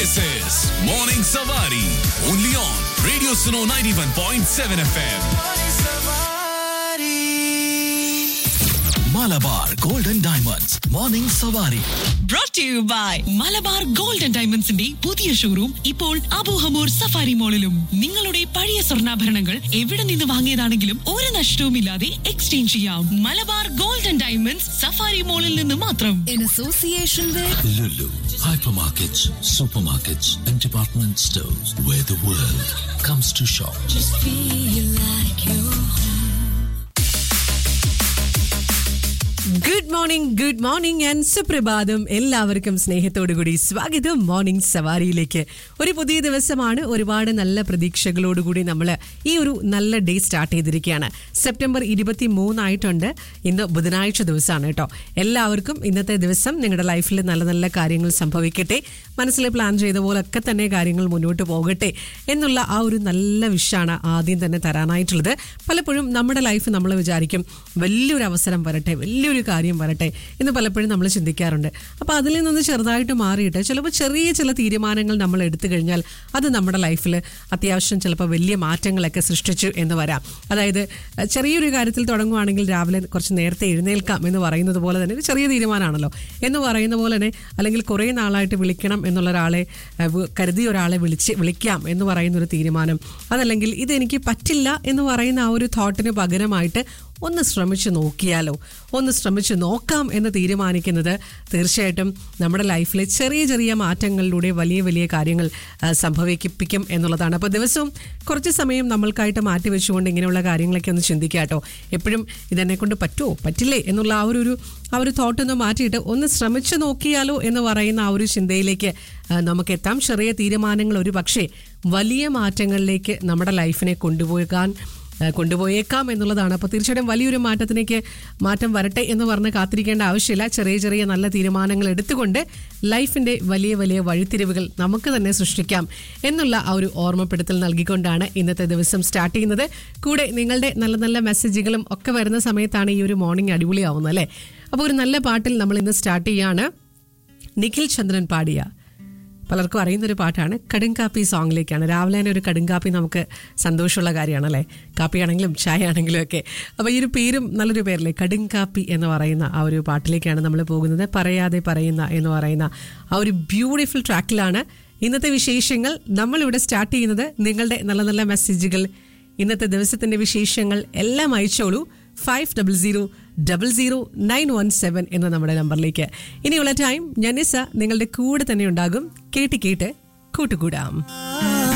This is Morning Savari. Only on Radio Suno 91.7 FM. Malabar Golden Diamonds. Morning Savari. brought to you by Malabar gold and ഡയമണ്ട്സിന്റെ പുതിയ showroom ഇപ്പോൾ Abu Hamour safari മോളിലും നിങ്ങളുടെ പഴയ സ്വർണ്ണാഭരണങ്ങൾ എവിടെ നിന്ന് വാങ്ങിയതാണെങ്കിലും ഒരു നഷ്ടവുമില്ലാതെ എക്സ്ചേഞ്ച് ചെയ്യാം Malabar gold and diamonds safari മോളിൽ നിന്ന് മാത്രം in association with Lulu, hypermarkets, supermarkets, and department stores where the world comes to shop. feel like you good morning good morning and സുപ്രഭാതം എല്ലാവർക്കും സ്നേഹത്തോടുകൂടി സ്വാഗതം മോർണിംഗ് സവാരിയിലേക്ക് ഒരു പുതിയ ദിവസമാണ് ഒരുപാട് നല്ല പ്രതീക്ഷകളോടുകൂടി നമ്മൾ ഈ ഒരു നല്ല ഡേ സ്റ്റാർട്ട് ചെയ്തിരിക്കുകയാണ് സെപ്റ്റംബർ ഇരുപത്തി മൂന്നായിട്ടുണ്ട് ഇന്ന് ബുധനാഴ്ച ദിവസമാണ് കേട്ടോ എല്ലാവർക്കും ഇന്നത്തെ ദിവസം നിങ്ങളുടെ ലൈഫിൽ നല്ല നല്ല കാര്യങ്ങൾ സംഭവിക്കട്ടെ മനസ്സിൽ പ്ലാൻ ചെയ്ത പോലൊക്കെ തന്നെ കാര്യങ്ങൾ മുന്നോട്ട് പോകട്ടെ എന്നുള്ള ആ ഒരു നല്ല വിഷാണ് ആദ്യം തന്നെ തരാനായിട്ടുള്ളത് പലപ്പോഴും നമ്മുടെ ലൈഫ് നമ്മൾ വിചാരിക്കും വലിയൊരു അവസരം വരട്ടെ വലിയൊരു കാര്യം വരട്ടെ എന്ന് പലപ്പോഴും നമ്മൾ ചിന്തിക്കാറുണ്ട് അപ്പോൾ അതിൽ നിന്ന് ചെറുതായിട്ട് മാറിയിട്ട് ചിലപ്പോൾ ചെറിയ ചില തീരുമാനങ്ങൾ നമ്മൾ എടുത്തു കഴിഞ്ഞാൽ അത് നമ്മുടെ ലൈഫിൽ അത്യാവശ്യം ചിലപ്പോൾ വലിയ മാറ്റങ്ങളൊക്കെ സൃഷ്ടിച്ചു എന്ന് വരാം അതായത് അഹ് ചെറിയൊരു കാര്യത്തിൽ തുടങ്ങുവാണെങ്കിൽ രാവിലെ കുറച്ച് നേരത്തെ എഴുന്നേൽക്കാം എന്ന് പറയുന്നത് പോലെ തന്നെ ഒരു ചെറിയ തീരുമാനമാണല്ലോ എന്ന് പറയുന്ന പോലെ തന്നെ അല്ലെങ്കിൽ കുറേ നാളായിട്ട് വിളിക്കണം എന്നുള്ള ഒരാളെ അഹ് വ- കരുതി ഒരാളെ വിളിച്ച് വിളിക്കാം എന്ന് പറയുന്ന ഒരു തീരുമാനം അതല്ലെങ്കിൽ ഇതെനിക്ക് പറ്റില്ല എന്ന് പറയുന്ന ആ ഒരു തോട്ടിന് പകരമായിട്ട് ഒന്ന് ശ്രമിച്ചു നോക്കിയാലോ ഒന്ന് ശ്രമിച്ചു നോക്കാം എന്ന് തീരുമാനിക്കുന്നത് തീർച്ചയായിട്ടും നമ്മുടെ ലൈഫിലെ ചെറിയ ചെറിയ മാറ്റങ്ങളിലൂടെ വലിയ വലിയ കാര്യങ്ങൾ ആ, സംഭവിപ്പിക്കും എന്നുള്ളതാണ് അപ്പോൾ ദിവസവും കുറച്ച് സമയം നമ്മൾക്കായിട്ട് മാറ്റി വെച്ചുകൊണ്ട് ഇങ്ങനെയുള്ള കാര്യങ്ങളൊക്കെ ഒന്ന് ചിന്തിക്കാട്ടോ എപ്പോഴും ഇതെന്നെ കൊണ്ട് പറ്റുമോ പറ്റില്ലേ എന്നുള്ള ആ ഒരു ഒരു ആ ഒരു തോട്ട് ഒന്ന് മാറ്റിയിട്ട് ഒന്ന് ശ്രമിച്ചു നോക്കിയാലോ എന്ന് പറയുന്ന ആ ഒരു ചിന്തയിലേക്ക് ആ, നമുക്ക് എത്താം ചെറിയ തീരുമാനങ്ങൾ ഒരു പക്ഷേ വലിയ മാറ്റങ്ങളിലേക്ക് നമ്മുടെ ലൈഫിനെ കൊണ്ടുപോകാൻ ഏഹ് കൊണ്ടുപോയേക്കാം എന്നുള്ളതാണ് അപ്പോൾ തീർച്ചയായിട്ടും വലിയൊരു മാറ്റത്തിലേക്ക് മാറ്റം വരട്ടെ എന്ന് പറഞ്ഞ് കാത്തിരിക്കേണ്ട ആവശ്യമില്ല ചെറിയ ചെറിയ നല്ല തീരുമാനങ്ങൾ എടുത്തുകൊണ്ട് ലൈഫിൻ്റെ വലിയ വലിയ വഴിത്തിരിവുകൾ നമുക്ക് തന്നെ സൃഷ്ടിക്കാം എന്നുള്ള ആ ഒരു ഓർമ്മപ്പെടുത്തൽ നൽകിക്കൊണ്ടാണ് ഇന്നത്തെ ദിവസം സ്റ്റാർട്ട് ചെയ്യുന്നത് കൂടെ നിങ്ങളുടെ നല്ല നല്ല മെസ്സേജുകളും ഒക്കെ വരുന്ന സമയത്താണ് ഈ ഒരു മോർണിംഗ് അടിപൊളിയാവുന്നത് അല്ലേ അപ്പോൾ ഒരു നല്ല പാട്ടിൽ നമ്മൾ ഇന്ന് സ്റ്റാർട്ട് ചെയ്യാണ് നിഖിൽ ചന്ദ്രൻ പാടിയ പലർക്കും അറിയുന്നൊരു പാട്ടാണ് കടുങ്കാപ്പി സോങ്ങിലേക്കാണ് രാവിലെ തന്നെ ഒരു കടുങ്കാപ്പി നമുക്ക് സന്തോഷമുള്ള കാര്യമാണല്ലേ കാപ്പി ആണെങ്കിലും ചായ ആണെങ്കിലും ഒക്കെ അപ്പോൾ ഈ ഒരു പേരും നല്ലൊരു പേരല്ലേ കടുങ്കാപ്പി എന്ന് പറയുന്ന ആ ഒരു പാട്ടിലേക്കാണ് നമ്മൾ പോകുന്നത് പറയാതെ പറയുന്ന എന്ന് പറയുന്ന ആ ഒരു ബ്യൂട്ടിഫുൾ ട്രാക്കിലാണ് ഇന്നത്തെ വിശേഷങ്ങൾ നമ്മളിവിടെ സ്റ്റാർട്ട് ചെയ്യുന്നത് നിങ്ങളുടെ നല്ല നല്ല മെസ്സേജുകൾ ഇന്നത്തെ ദിവസത്തിന്റെ വിശേഷങ്ങൾ എല്ലാം അയച്ചോളൂ five double zero double zero nine one seven എന്ന നമ്മുടെ നമ്പറിലേക്ക് ഇനിയുള്ള ടൈം ഞാൻ നിസ നിങ്ങളുടെ കൂടെ തന്നെ ഉണ്ടാകും കേട്ട് കേട്ട് കൂട്ടുകൂടാം